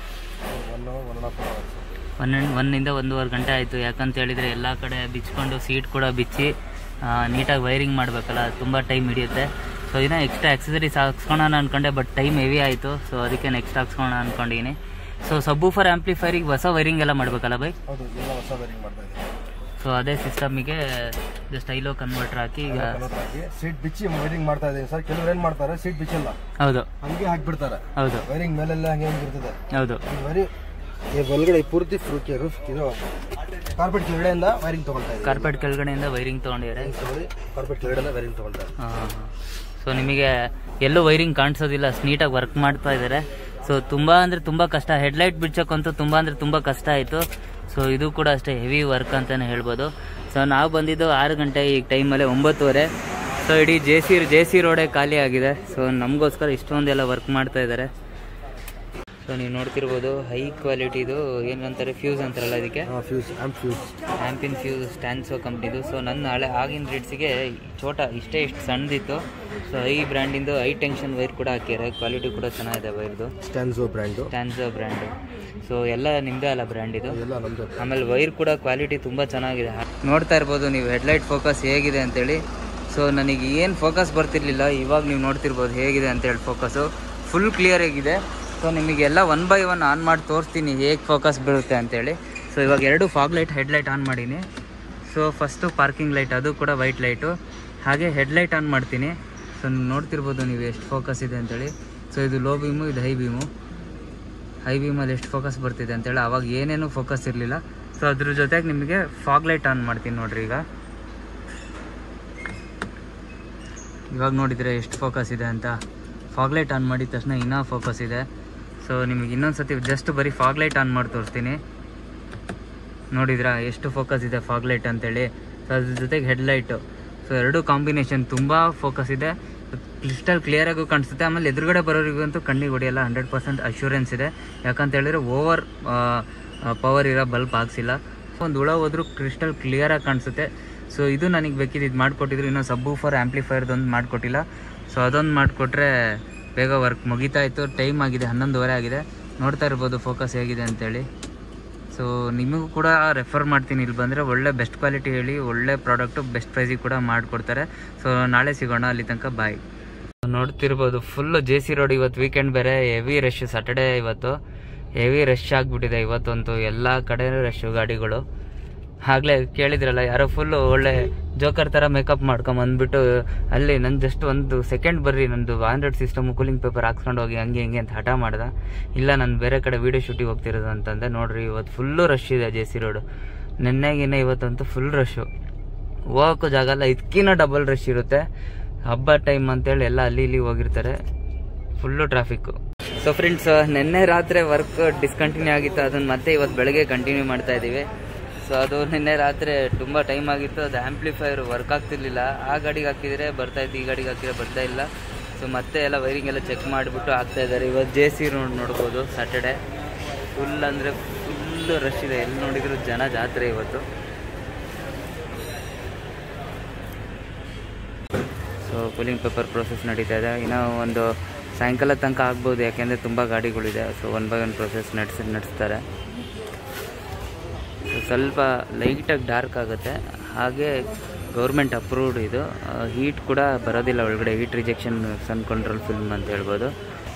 ಒನ್ ಒಂದಿಂದ ಒಂದೂವರೆ ಗಂಟೆ ಆಯಿತು ಯಾಕಂತ ಹೇಳಿದರೆ ಎಲ್ಲ ಕಡೆ ಬಿಚ್ಕೊಂಡು ಸೀಟ್ ಕೂಡ ಬಿಚ್ಚಿ ನೀಟಾಗಿ ವೈರಿಂಗ್ ಮಾಡಬೇಕಲ್ಲ ತುಂಬ ಟೈಮ್ ಹಿಡಿಯುತ್ತೆ ಸೊ ಇನ್ನೂ ಎಕ್ಸ್ಟ್ರಾ ಆಕ್ಸಸರೀಸ್ ಹಾಕ್ಸ್ಕೊಳ್ಳೋಣ ಅನ್ಕೊಂಡೆ ಬಟ್ ಟೈಮ್ ಹೆವಿ ಆಯಿತು ಸೊ ಅದಕ್ಕೆ ನೆಕ್ಸ್ಟ್ ಹಾಕ್ಸ್ಕೊಳ್ಳೋಣ ಅನ್ಕೊಂಡಿದ್ದೀನಿ ಸೊ ಸಬ್ಬೂಫರ್ ಆ್ಯಂಪ್ಲಿಫೈರಿಗೆ ಹೊಸ ವೈರಿಂಗ್ ಎಲ್ಲ ಮಾಡಬೇಕಲ್ಲ ಬೈ ಹೌದು ಎಲ್ಲ ಹೊಸ ವೈರಿಂಗ್ ಮಾಡ್ತಾ ಇದ್ದೀವಿ ಸೊ ಅದೇ ಸಿಸ್ಟಮಿಗೆ ಜಸ್ಟ್ ಐಲೋ ಕನ್ವರ್ಟರ್ ಹಾಕಿ ಈಗ ಕನ್ವರ್ಟರ್ ಹಾಕಿ ಸೀಟ್ ಬಿಚ್ಚಿ ವೈರಿಂಗ್ ಮಾಡ್ತಾ ಇದ್ದೀನಿ ಸರ್ ಕೆಲವ್ರು ಏನ್ ಮಾಡ್ತಾರೆ ಸೀಟ್ ಬಿಚ್ಚಲ್ಲ ಹೌದು ಹಂಗೆ ಹಾಕ್ಬಿಡ್ತಾರೆ ಹೌದು ವೈರಿಂಗ್ ಮೇಲೆಲ್ಲ ಹಂಗೆ ಹಂಗೆ ಇರ್ತದೆ ಹೌದು ಈ ವೈರಿಂಗ್ ಈ ಒಳಗಡೆ ಪೂರ್ತಿ ಫ್ರೂಕಿ ರೂಫ್ ಇದು ಕಾರ್ಪೆಟ್ ಕೆಳಗಡೆಯಿಂದ ವೈರಿಂಗ್ ತಗೊಳ್ತಾ ಇದ್ದೀವಿ ಕಾರ್ಪೆಟ್ ಕೆಳಗಡೆಯಿಂದ ವೈರಿಂಗ್ ತೊಗೊಂಡಿದ್ದಾರೆ ಕಾರ್ಪೆಟ್ ಕೆಳಗಡೆಯಿಂದ ವೈರಿಂಗ್ ತಗೊಳ್ತಾರೆ ಸೊ ನಿಮಗೆ ಎಲ್ಲೂ ವೈರಿಂಗ್ ಕಾಣಿಸೋದಿಲ್ಲ ಅಷ್ಟು ನೀಟಾಗಿ ವರ್ಕ್ ಮಾಡ್ತಾ ಇದ್ದಾರೆ ಸೊ ತುಂಬ ಅಂದರೆ ತುಂಬ ಕಷ್ಟ ಹೆಡ್ಲೈಟ್ ಬಿಡ್ಸೋಕ್ಕಂತೂ ತುಂಬ ಅಂದರೆ ತುಂಬ ಕಷ್ಟ ಆಯಿತು ಸೊ ಇದು ಕೂಡ ಅಷ್ಟೇ ಹೆವಿ ವರ್ಕ್ ಅಂತಲೇ ಹೇಳ್ಬೋದು ಸೊ ನಾವು ಬಂದಿದ್ದು ಆರು ಗಂಟೆ ಈಗ ಟೈಮಲ್ಲಿ ಒಂಬತ್ತುವರೆ ಸೊ ಇಡೀ ಜೆ ಸಿ ಜೆ ಸಿ ರೋಡೇ ಖಾಲಿ ಆಗಿದೆ ಸೊ ನಮಗೋಸ್ಕರ ಇಷ್ಟೊಂದೆಲ್ಲ ವರ್ಕ್ ಮಾಡ್ತಾ ಇದ್ದಾರೆ ಸೊ ನೀವು ನೋಡ್ತಿರ್ಬೋದು ಹೈ ಕ್ವಾಲಿಟಿದು ಏನಂತಾರೆ ಫ್ಯೂಸ್ ಅಂತಾರಲ್ಲ ಇದಕ್ಕೆ ಫ್ಯೂಸ್ ಆ್ಯಂಪ್ ಫ್ಯೂಸ್ ಆ್ಯಂಪಿನ್ ಫ್ಯೂಸ್ ಸ್ಟ್ಯಾನ್ಸೋ ಕಂಪ್ನಿದು ಸೊ ನನ್ನ ಹಳೆ ಆಗಿನ ರೇಟ್ಸಿಗೆ ಚೋಟ ಇಷ್ಟೇ ಇಷ್ಟು ಸಣ್ಣದಿತ್ತು ಸೊ ಐ ಬ್ರ್ಯಾಂಡಿಂದು ಐ ಟೆನ್ಷನ್ ವೈರ್ ಕೂಡ ಹಾಕ್ಯಾರೆ ಕ್ವಾಲಿಟಿ ಕೂಡ ಚೆನ್ನಾಗಿದೆ ವೈರ್ದು Stanso brand Stanso brand so ಎಲ್ಲ ನಿಮ್ಮದೇ ಅಲ್ಲ ಬ್ರ್ಯಾಂಡ್ ಇದು ಎಲ್ಲ ನಮ್ದು ಆಮೇಲೆ ವೈರ್ ಕೂಡ ಕ್ವಾಲಿಟಿ ತುಂಬ ಚೆನ್ನಾಗಿದೆ ನೋಡ್ತಾ ಇರ್ಬೋದು ನೀವು ಹೆಡ್ಲೈಟ್ ಫೋಕಸ್ ಹೇಗಿದೆ ಅಂತೇಳಿ ಸೊ ನನಗೆ ಏನು ಫೋಕಸ್ ಬರ್ತಿರ್ಲಿಲ್ಲ ಇವಾಗ ನೀವು ನೋಡ್ತಿರ್ಬೋದು ಹೇಗಿದೆ ಅಂತೇಳಿ ಫೋಕಸ್ಸು ಫುಲ್ ಕ್ಲಿಯರ್ ಆಗಿದೆ ಸೊ ನಿಮಗೆಲ್ಲ ಒನ್ ಬೈ ಒನ್ ಆನ್ ಮಾಡಿ ತೋರಿಸ್ತೀನಿ ಹೇಗೆ ಫೋಕಸ್ ಬೀಳುತ್ತೆ ಅಂತೇಳಿ ಸೊ ಇವಾಗ ಎರಡು ಫಾಗ್ ಲೈಟ್ ಹೆಡ್ಲೈಟ್ ಆನ್ ಮಾಡೀನಿ ಸೊ ಫಸ್ಟು ಪಾರ್ಕಿಂಗ್ ಲೈಟ್ ಅದು ಕೂಡ ವೈಟ್ ಲೈಟು ಹಾಗೆ ಹೆಡ್ಲೈಟ್ ಆನ್ ಮಾಡ್ತೀನಿ ಸೊ ನೀವು ನೋಡ್ತಿರ್ಬೋದು ನೀವು ಎಷ್ಟು ಫೋಕಸ್ ಇದೆ ಅಂತೇಳಿ ಸೊ ಇದು ಲೋ ಬೀಮು ಇದು ಹೈ ಬೀಮು ಹೈ ಬೀಮಲ್ಲಿ ಎಷ್ಟು ಫೋಕಸ್ ಬರ್ತಿದೆ ಅಂತೇಳಿ ಅವಾಗ ಏನೇನು ಫೋಕಸ್ ಇರಲಿಲ್ಲ ಸೊ ಅದ್ರ ಜೊತೆಗೆ ನಿಮಗೆ ಫಾಗ್ ಲೈಟ್ ಆನ್ ಮಾಡ್ತೀನಿ ನೋಡ್ರಿ ಈಗ ಇವಾಗ ನೋಡಿದರೆ ಎಷ್ಟು ಫೋಕಸ್ ಇದೆ ಅಂತ ಫಾಗ್ ಲೈಟ್ ಆನ್ ಮಾಡಿದ ತಕ್ಷಣ ಇನ್ನೂ ಫೋಕಸ್ ಇದೆ ಸೊ ನಿಮಗೆ ಇನ್ನೊಂದು ಸತಿ ಜಸ್ಟ್ ಬರೀ ಫಾಗ್ ಲೈಟ್ ಆನ್ ಮಾಡಿ ತೋರಿಸ್ತೀನಿ ನೋಡಿದ್ರಾ ಎಷ್ಟು ಫೋಕಸ್ ಇದೆ ಫಾಗ್ ಲೈಟ್ ಅಂತೇಳಿ ಸೊ ಅದ್ರ ಜೊತೆಗೆ ಹೆಡ್ಲೈಟು ಸೊ ಎರಡು ಕಾಂಬಿನೇಷನ್ ತುಂಬ ಫೋಕಸ್ ಇದೆ ಕ್ರಿಸ್ಟಲ್ ಕ್ಲಿಯರಾಗೂ ಕಾಣಿಸುತ್ತೆ ಆಮೇಲೆ ಎದುರುಗಡೆ ಬರೋರಿಗಂತೂ ಕಣ್ಣಿಗೆ ಹೊಡೆಯಲ್ಲ ಹಂಡ್ರೆಡ್ ಪರ್ಸೆಂಟ್ ಅಶ್ಯೂರೆನ್ಸ್ ಇದೆ ಯಾಕಂತ ಹೇಳಿದ್ರೆ ಓವರ್ ಪವರ್ ಇರೋ ಬಲ್ಬ್ ಹಾಕ್ಸಿಲ್ಲ ಒಂದು ಹುಳ ಹೋದ್ರೂ ಕ್ರಿಸ್ಟಲ್ ಕ್ಲಿಯರಾಗಿ ಕಾಣಿಸುತ್ತೆ ಸೊ ಇದು ನನಗೆ ಬೇಕಿದ್ದು ಇದು ಮಾಡಿಕೊಟ್ಟಿದ್ರು ಇನ್ನೂ ಸಬ್ಬು ಫಾರ್ ಆ್ಯಂಪ್ಲಿಫೈರ್ದೊಂದು ಮಾಡಿಕೊಟ್ಟಿಲ್ಲ ಸೊ ಅದೊಂದು ಮಾಡಿಕೊಟ್ರೆ ಬೇಗ ವರ್ಕ್ ಮುಗಿತಾ ಇತ್ತು ಟೈಮ್ ಆಗಿದೆ ಹನ್ನೊಂದುವರೆ ಆಗಿದೆ ನೋಡ್ತಾ ಇರ್ಬೋದು ಫೋಕಸ್ ಹೇಗಿದೆ ಅಂತೇಳಿ ಸೊ ನಿಮಗೂ ಕೂಡ ರೆಫರ್ ಮಾಡ್ತೀನಿ ಇಲ್ಲಿ ಬಂದರೆ ಒಳ್ಳೆ ಬೆಸ್ಟ್ ಕ್ವಾಲಿಟಿ ಹೇಳಿ ಒಳ್ಳೆ ಪ್ರಾಡಕ್ಟು ಬೆಸ್ಟ್ ಪ್ರೈಸಿಗೆ ಕೂಡ ಮಾಡಿಕೊಡ್ತಾರೆ ಸೊ ನಾಳೆ ಸಿಗೋಣ ಅಲ್ಲಿ ತನಕ ಬಾಯ್ ನೋಡ್ತಿರ್ಬೋದು ಫುಲ್ಲು ಜೆ ಸಿ ರೋಡ್ ಇವತ್ತು ವೀಕೆಂಡ್ ಬೇರೆ ಹೆವಿ ರಶ್ ಸಾಟರ್ಡೇ ಇವತ್ತು ಹೆವಿ ರಶ್ ಆಗಿಬಿಟ್ಟಿದೆ ಇವತ್ತಂತೂ ಎಲ್ಲ ಕಡೆನೂ ರಶ್ಶು ಗಾಡಿಗಳು ಆಗಲೇ ಕೇಳಿದ್ರಲ್ಲ ಯಾರೋ ಫುಲ್ಲು ಒಳ್ಳೆ ಜೋಕರ್ ಥರ ಮೇಕಪ್ ಮಾಡ್ಕೊಂಬಂದ್ಬಿಟ್ಟು ಅಲ್ಲಿ ನನ್ನ ಜಸ್ಟ್ ಒಂದು ಸೆಕೆಂಡ್ ಬರ್ರಿ ನಂದು ಆಂಡ್ರಾಯ್ಡ್ ಸಿಸ್ಟಮು ಕೂಲಿಂಗ್ ಪೇಪರ್ ಹಾಕ್ಸ್ಕೊಂಡು ಹೋಗಿ ಹಂಗೆ ಹಿಂಗೆ ಅಂತ ಹಠ ಮಾಡ್ದೆ ಇಲ್ಲ ನಾನು ಬೇರೆ ಕಡೆ ವೀಡಿಯೋ ಶೂಟಿಂಗ್ ಹೋಗ್ತಿರೋದು ಅಂತಂದೆ ನೋಡ್ರಿ ಇವತ್ತು ಫುಲ್ಲು ರಶ್ ಇದೆ ಜೆ ಸಿ ರೋಡು ನಿನ್ನೆಗಿನ್ನ ಇವತ್ತಂತೂ ಫುಲ್ ರಶ್ಶು ಹೋಗೋಕ್ಕೂ ಜಾಗ ಇಲ್ಲ ಇದಕ್ಕಿನ್ನ ಡಬಲ್ ರಶ್ ಇರುತ್ತೆ ಹಬ್ಬ ಟೈಮ್ ಅಂತೇಳಿ ಎಲ್ಲ ಅಲ್ಲಿ ಇಲ್ಲಿ ಹೋಗಿರ್ತಾರೆ ಫುಲ್ಲು ಟ್ರಾಫಿಕ್ಕು ಸೊ ಫ್ರೆಂಡ್ಸ್ ನಿನ್ನೆ ರಾತ್ರಿ ವರ್ಕ್ ಡಿಸ್ಕಂಟಿನ್ಯೂ ಆಗಿತ್ತು ಅದನ್ನು ಮತ್ತೆ ಇವತ್ತು ಬೆಳಗ್ಗೆ ಕಂಟಿನ್ಯೂ ಮಾಡ್ತಾ ಇದ್ದೀವಿ ಸೊ ಅದು ನಿನ್ನೆ ರಾತ್ರಿ ತುಂಬ ಟೈಮ್ ಆಗಿತ್ತು ಅದು ಆ್ಯಂಪ್ಲಿಫೈರ್ ವರ್ಕ್ ಆಗ್ತಿರ್ಲಿಲ್ಲ ಆ ಗಾಡಿಗೆ ಹಾಕಿದರೆ ಬರ್ತಾ ಇತ್ತು ಈ ಗಾಡಿಗೆ ಹಾಕಿದ್ರೆ ಬರ್ತಾ ಇಲ್ಲ ಸೊ ಮತ್ತೆ ಎಲ್ಲ ವೈರಿಂಗ್ ಎಲ್ಲ ಚೆಕ್ ಮಾಡಿಬಿಟ್ಟು ಹಾಕ್ತಾ ಇದ್ದಾರೆ ಇವತ್ತು ಜೆ ಸಿ ರೋಡ್ ನೋಡ್ಬೋದು ಸ್ಯಾಟರ್ಡೆ ಫುಲ್ ಅಂದರೆ ಫುಲ್ ರಶ್ ಇದೆ ಎಲ್ಲಿ ನೋಡಿದ್ರು ಜನ ಜಾತ್ರೆ ಇವತ್ತು ಸೊ ಕೂಲಿಂಗ್ ಪೇಪರ್ ಪ್ರೊಸೆಸ್ ನಡೀತಾ ಇದೆ ಇನ್ನೂ ಒಂದು ಸಾಯಂಕಾಲ ತನಕ ಆಗ್ಬೋದು ಯಾಕೆಂದರೆ ತುಂಬ ಗಾಡಿಗಳಿದೆ so one by one process ನಡೆಸಿ ನಡೆಸ್ತಾರೆ ಸೊ ಸ್ವಲ್ಪ ಲೈಟಾಗಿ ಡಾರ್ಕ್ ಆಗುತ್ತೆ ಹಾಗೆ ಗೌರ್ಮೆಂಟ್ ಅಪ್ರೂವ್ಡ್ ಇದು ಹೀಟ್ ಕೂಡ ಬರೋದಿಲ್ಲ ಒಳಗಡೆ heat rejection sun control film ಅಂತ ಹೇಳ್ಬೋದು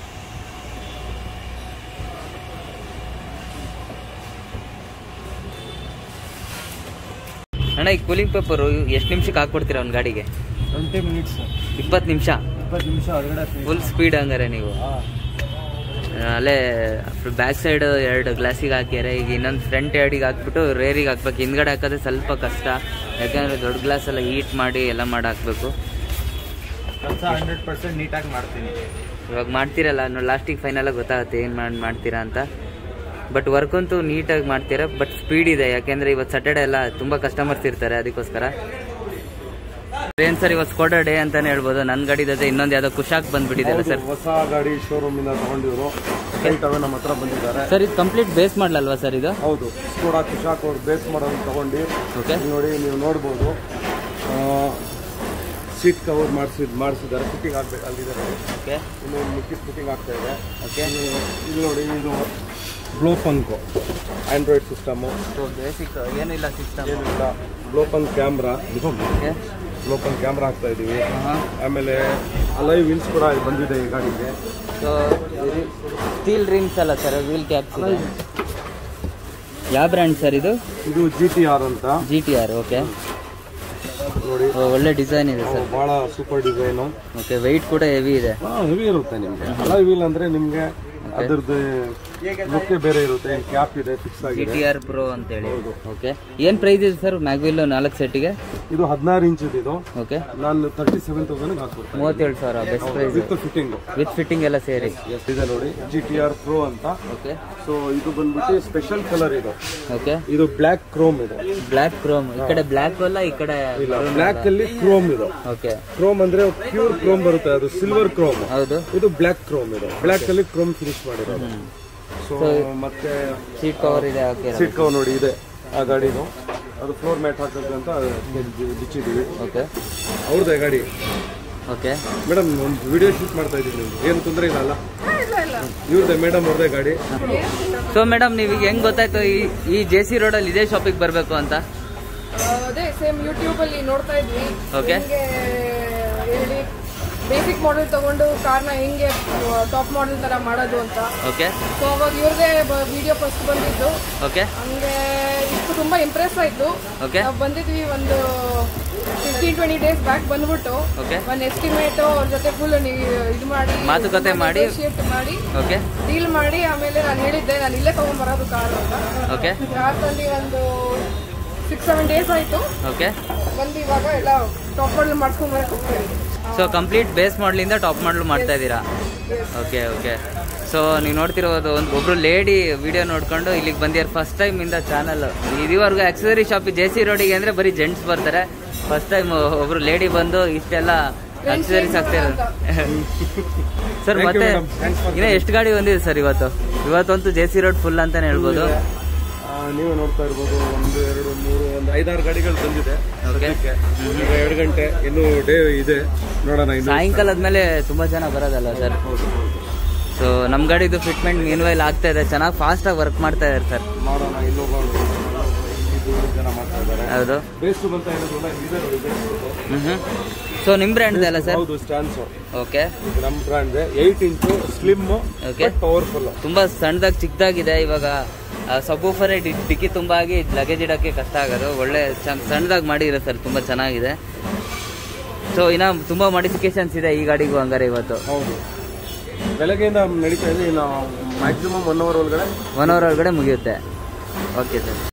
ಅಣ್ಣ ಈ ಕೂಲಿಂಗ್ ಪೇಪರು ಎಷ್ಟು ನಿಮಿಷಕ್ಕೆ ಹಾಕ್ಕೊಡ್ತೀರಾ ಒಂದು ಗಾಡಿಗೆ ಟ್ವೆಂಟಿ ಮಿನಿಟ್ಸ್ ಇಪ್ಪತ್ತು ನಿಮಿಷ ಇಪ್ಪತ್ತು ನಿಮಿಷ ಹೊರಗಡೆ ಫುಲ್ ಸ್ಪೀಡ್ ಹಂಗಾರೆ ನೀವು ಅಲ್ಲೇ ಬ್ಯಾಕ್ ಸೈಡ್ ಎರಡು ಗ್ಲಾಸಿಗೆ ಹಾಕ್ಯಾರೆ ಈಗ ಇನ್ನೊಂದು ಫ್ರಂಟ್ ಎರಡಿಗೆ ಹಾಕ್ಬಿಟ್ಟು ರೇರಿಗೆ ಹಾಕ್ಬೇಕು ಹಿಂದ್ಗಡೆ ಹಾಕೋದ್ರೆ ಸ್ವಲ್ಪ ಕಷ್ಟ ಯಾಕಂದರೆ ದೊಡ್ಡ ಗ್ಲಾಸ್ ಎಲ್ಲ ಹೀಟ್ ಮಾಡಿ ಎಲ್ಲ ಮಾಡಿ ಹಾಕ್ಬೇಕು ಕೆಲಸ ಹಂಡ್ರೆಡ್ ಪರ್ಸೆಂಟ್ ನೀಟಾಗಿ ಮಾಡ್ತೀನಿ ಇವಾಗ ಮಾಡ್ತೀರಲ್ಲ ಲಾಸ್ಟಿಗೆ ಫೈನಲ್ ಗೊತ್ತಾಗುತ್ತೆ ಏನು ಮಾಡಿ ಮಾಡ್ತೀರಾ ಅಂತ ಬಟ್ ವರ್ಕ್ ಅಂತೂ ನೀಟಾಗಿ ಮಾಡ್ತೀರಾ ಬಟ್ ಸ್ಪೀಡ್ ಇದೆ ಯಾಕೆಂದ್ರೆ ಇವತ್ತು ಸ್ಯಾಟರ್ಡೆ ಎಲ್ಲ ತುಂಬ ಕಸ್ಟಮರ್ಸ್ ಇರ್ತಾರೆ ಅದಕ್ಕೋಸ್ಕರ ಏನ್ ಸರ್ ಇವತ್ತು ಸ್ಕೋಡಾ ಡೇ ಅಂತಾನೆ ಹೇಳ್ಬೋದು ನನ್ನ ಗಾಡಿ ಜೊತೆ ಇನ್ನೊಂದು ಯಾವ್ದೋ ಕುಶಾಕ್ ಬಂದ್ಬಿಟ್ಟಿದೆ ಸರ್ ಹೊಸ ಗಾಡಿ ಶೋರೂಮ್ ಇಂದ ತಗೊಂಡಿದ್ರು ಸ್ಟ್ರೈಟ್ ಅವೇ ನಮ್ಮ ಹತ್ರ ಬಂದಿದ್ದಾರೆ ಸರ್ ಇದು ಕಂಪ್ಲೀಟ್ ಬೇಸ್ ಮಾಡಲಲ್ವಾ ಸರ್ ಇದು ಹೌದು ಸ್ಕೋಡಾ ಕುಶಾಕ್ ಅವ್ರು ಬೇಸ್ ಮಾಡೋದು ತಗೊಂಡು ಓಕೆ ಇಲ್ಲಿ ನೋಡಿ ನೀವು ನೋಡ್ಬೋದು ಸೀಟ್ ಕವರ್ ಮಾಡಿಸಿದ್ ಮಾಡಿಸಿದ್ದಾರೆ ಫಿಟ್ಟಿಂಗ್ ಆಗ್ಬೇಕು ಅಲ್ಲಿದ್ದಾರೆ ಓಕೆ ಇನ್ನು ಮಿಕ್ಕಿದ ಫಿಟ್ಟಿಂಗ್ ಆಗ್ತಾ ಇದೆ ಓಕೆ ಇದು ನೋಡಿ ಇದು Blaupunkt android system so basic ಏನಿಲ್ಲ ಸಿಸ್ಟಮ್ ಏನಿಲ್ಲ Blaupunkt camera okay Blaupunkt camera ಹಾಕ್ತಾ ಇದೀವಿ ಹಾಂ ಆಮೇಲೆ ಅಲೈವ್ ವಿನ್ಸ್ ಕೂಡ ಬಂದಿದೆ ಈ ಗಾಡಿಗೆ ಸೊ ಸ್ಟೀಲ್ ರಿಂಗ್ಸ್ ಅಲ್ಲ ಸರ್ ವೀಲ್ ಕ್ಯಾಪ್ಸ್ ಯಾವ ಬ್ರ್ಯಾಂಡ್ ಸರ್ ಇದು ಇದು ಜಿ ಟಿ ಆರ್ ಅಂತ ಜಿ ಟಿ ಆರ್ ಓಕೆ ನೋಡಿ ಒಳ್ಳೆ ಡಿಸೈನ್ ಇದೆ ಸರ್ ಬಹಳ ಸೂಪರ್ ಡಿಸೈನು ಓಕೆ ವೆಯ್ಟ್ ಕೂಡ ಹೆವಿ ಇದೆ ಹೆವಿ ಇರುತ್ತೆ ನಿಮ್ಗೆ ಅಲೈವ್ ವೀಲ್ ಅಂದ್ರೆ ನಿಮ್ಗೆ ಅದ್ರದ್ದು ಲುಕ್ಕೆ ಬೇರೆ ಇರುತ್ತೆ ಕ್ಯಾಪ್ ಇದೆ ಫಿಕ್ಸ್ ಜಿ ಆಗಿದೆ ಟಿ ಆರ್ ಪ್ರೋ ಅಂತೇಳಿ ಓಕೆ ಏನು ಪ್ರೈಸ್ ಇದೆ ಸರ್ ಮ್ಯಾಗ್ವಿಲ್ ನಾಲ್ಕು ಸೆಟ್ಟಿಗೆ ಇದು ಹದಿನಾರು ಇಂಚ್ ಇದು ಓಕೆ ನಾನು ತರ್ಟಿ ಸೆವೆನ್ ತೌಸಂಡ್ ಹಾಕ್ಬಿಡ್ತೇನೆ ಮೂವತ್ತೇಳು ಸಾವಿರ best price with fitting with fitting ಎಲ್ಲ ಸೇರಿ ಇದೆ ನೋಡಿ ಜಿ ಟಿ ಆರ್ ಪ್ರೋ ಅಂತ ಓಕೆ ಸೊ ಇದು ಬಂದ್ಬಿಟ್ಟು ಸ್ಪೆಷಲ್ ಕಲರ್ ಇದು ಓಕೆ ಇದು ಬ್ಲ್ಯಾಕ್ ಕ್ರೋಮ್ ಇದು ಬ್ಲ್ಯಾಕ್ ಕ್ರೋಮ್ ಈ ಕಡೆ ಬ್ಲ್ಯಾಕ್ ಅಲ್ಲ ಈ ಕಡೆ ಇಲ್ಲ ಬ್ಲ್ಯಾಕ್ ಅಲ್ಲಿ ಕ್ರೋಮ್ ಇದು ಓಕೆ ಕ್ರೋಮ್ ಅಂದ್ರೆ ಪ್ಯೂರ್ ಕ್ರೋಮ್ ಬರುತ್ತೆ ಅದು ಸಿಲ್ವರ್ ಕ್ರೋಮ್ ಹೌದು ಇದು ಬ್ಲ್ಯಾಕ್ ಕ್ರೋಮ್ ಇದು ಬ್ಲ್ಯಾಕ್ ಅಲ್ಲಿ ಕ್ರೋಮ್ ಫಿನಿಶ್ ಮಾಡಿರೋದು ಸೊ ಮತ್ತೆ ಸೀಟ್ ಕವರ್ ಇದೆ ಓಕೆ ಸೀಟ್ ಕವರ್ ನೋಡಿ ಇದೆ ಆ ಗಾಡಿದು ಅದು ಫ್ಲೋರ್ ಮ್ಯಾಟ್ ಹಾಕಬೇಕಂತ ಬಿಚ್ಚಿದೀವಿ ಓಕೆ ಅವ್ರದ್ದೇ ಗಾಡಿ ಓಕೆ ಮೇಡಮ್ ಒಂದು ವಿಡಿಯೋ ಶೂಟ್ ಮಾಡ್ತಾ ಇದ್ದೀವಿ ನಿಮ್ಗೆ ಏನು ತೊಂದರೆ ಇಲ್ಲ ಅಲ್ಲ ಇವ್ರದ್ದೇ ಮೇಡಮ್ ಅವ್ರದ್ದೇ ಗಾಡಿ ಸೊ ಮೇಡಮ್ ನೀವೀಗ ಹೆಂಗ್ ಗೊತ್ತಾಯ್ತು ಈ ಈ ಜೆ ಸಿ ರೋಡಲ್ಲಿ ಇದೇ ಶಾಪಿಗೆ ಬರಬೇಕು ಅಂತ ಅದೇ ಸೇಮ್ ಯೂಟ್ಯೂಬ್ ಅಲ್ಲಿ ನೋಡ್ತಾ ಇದ್ವಿ Okay. ಹೆಂಗೆ ಹೇಳಿ ಬೇಸಿಕ್ ಮಾಡೆಲ್ ತಗೊಂಡು ಕಾರ್ನ ಹೆಂಗೆ ಟಾಪ್ ಮಾಡೆಲ್ ತರ ಮಾಡೋದು ಅಂತ ಓಕೆ ಸೊ ಅವಾಗ ಇವ್ರದೇ ವಿಡಿಯೋ ಫಸ್ಟ್ ಬಂದಿದ್ದು ಓಕೆ ಹಂಗೆ ಇಷ್ಟು ತುಂಬಾ ಇಂಪ್ರೆಸ್ ಆಯ್ತು ಓಕೆ ನಾವು ಬಂದಿದ್ವಿ ಒಂದು ಫಿಫ್ಟೀನ್ ಟ್ವೆಂಟಿ ಡೇಸ್ ಬ್ಯಾಕ್ ಬಂದ್ಬಿಟ್ಟು ಓಕೆ ಒಂದು ಎಸ್ಟಿಮೇಟ್ ಅವ್ರ ಜೊತೆ ಫುಲ್ ಇದು ಮಾಡಿ ಮಾತುಕತೆ ಮಾಡಿ negotiate ಮಾಡಿ ಓಕೆ ಡೀಲ್ ಮಾಡಿ ಆಮೇಲೆ ನಾನು ಹೇಳಿದ್ದೆ ನಾನು ಇಲ್ಲೇ ತಗೊಂಡ್ ಬರೋದು ಕಾರು ಅಂತ ಓಕೆ ಕಾರ್ ತಂದು ಒಂದು ಸಿಕ್ಸ್ ಸೆವೆನ್ ಡೇಸ್ ಆಯ್ತು ಓಕೆ ಬಂದು ಇವಾಗ ಎಲ್ಲ ಟಾಪ್ ಮಾಡಲ್ ಮಾಡ್ಕೊಂಡ್ ಬರಕ್ ಹೋಗ್ತಾ ಇದ್ದೀವಿ. ಸೊ ಕಂಪ್ಲೀಟ್ ಬೇಸ್ ಮಾಡಲಿಂದ ಟಾಪ್ ಮಾಡಲು ಮಾಡ್ತಾ ಇದ್ದೀರಾ ಓಕೆ ಓಕೆ ಸೊ ನೀವು ನೋಡ್ತಿರೋದು ಒಂದು ಒಬ್ರು ಲೇಡಿ ವಿಡಿಯೋ ನೋಡ್ಕೊಂಡು ಇಲ್ಲಿಗೆ ಬಂದಿದ್ದಾರೆ ಫಸ್ಟ್ ಟೈಮ್ ಇಂದ ಚಾನಲ್ ಇದುವರೆಗೂ ಆಕ್ಸಸರಿ ಶಾಪ್ ಜೆ ಸಿ ರೋಡಿಗೆ ಅಂದ್ರೆ ಬರೀ ಜೆಂಟ್ಸ್ ಬರ್ತಾರೆ ಫಸ್ಟ್ ಟೈಮ್ ಒಬ್ರು ಲೇಡಿ ಬಂದು ಇಷ್ಟೆಲ್ಲ ಆಕ್ಸಸರೀಸ್ ಆಗ್ತಿರೋದು ಸರ್ Thank you, ಮತ್ತೆ madam. Thanks for ಇನ್ನ ಎಷ್ಟು ಗಾಡಿ ಬಂದಿದೆ ಸರ್ ಇವತ್ತು ಇವತ್ತಂತೂ ಜೆ ಸಿ ರೋಡ್ ಫುಲ್ ಅಂತಾನೆ ಹೇಳ್ಬೋದು ಆ, ನೀವು ನೋಡ್ತಾ ಇರ್ಬೋದು ಒಂದು ಎರಡು ಮೂರು ಒಂದು ಐದಾರು ಗಾಡಿಗಳು ಬಂದಿದೆ ಓಕೆ ಸದ್ಯಕ್ಕೆ. ಈಗ ಎರಡು ಗಂಟೆ ಇನ್ನು ಡೇ ಇದೆ ನೋಡೋಣ ಇನ್ನು ಸಾಯಂಕಾಲದ ಮೇಲೆ ತುಂಬಾ ಜನ ಬರೋದಲ್ಲ ಸರ್ ಸೊ ನಮ್ಮ ಗಾಡಿದು ಫಿಟ್ಮೆಂಟ್ ಮೀನ್ವೈಲ್ ಆಗ್ತಾ ಇದೆ ಚೆನ್ನಾಗಿ ಫಾಸ್ಟಾಗಿ ವರ್ಕ್ ಮಾಡ್ತಾ ಇದ್ದಾರೆ ಸರ್ ನೋಡೋಣ ಇನ್ನೊಬ್ಬ ಇದು ಜನ ಮಾಡ್ತಾ ಇದ್ದಾರೆ ಹೌದು ಬೇಸ್ಟ್ ಅಂತ ಹೇಳಿದ್ರಲ್ಲ ಇದೆ ನೋಡಿ ಬೇಸ್ಟ್ ಹ್ಮ್ ಸೊ ನಿಮ್ ಬ್ರ್ಯಾಂಡ್ ಅಲ್ಲ ಸರ್ ಹೌದು ಸ್ಟ್ಯಾನ್ಸ್ ಓಕೆ ನಮ್ಮ ಬ್ರಾಂಡ್ ಏಯ್ಟ್ ಇಂಚು ಸ್ಲಿಮ್ Okay. ಪವರ್ಫುಲ್ ತುಂಬಾ ಸಣ್ಣದಾಗಿ ಚಿಕ್ಕದಾಗಿದೆ ಇವಾಗ ಸಬೂಫರೇ ಡಿಕ್ಕಿ ತುಂಬಾ ಆಗಿ ಲಗೇಜ್ ಇಡಕ್ಕೆ ಕಷ್ಟ ಆಗೋದು ಒಳ್ಳೆ ಸಣ್ಣದಾಗಿ ಮಾಡಿರೋ ಸರ್ ತುಂಬಾ ಚೆನ್ನಾಗಿದೆ ಸೊ ಇನ್ನ ತುಂಬಾ ಮಾಡಿಫಿಕೇಶನ್ಸ್ ಇದೆ ಈ ಗಾಡಿಗೂ ಹಂಗಾರೆ ಇವತ್ತು ಹೌದು ಬೆಳಗ್ಗೆಯಿಂದ ನಡೀತಾ ಇದೆ ಇನ್ನು ಮ್ಯಾಕ್ಸಿಮಮ್ ಒನ್ ಅವರ್ ಒಳಗಡೆ ಒನ್ ಅವರ್ ಒಳಗಡೆ ಮುಗಿಯುತ್ತೆ ಓಕೆ ಸರ್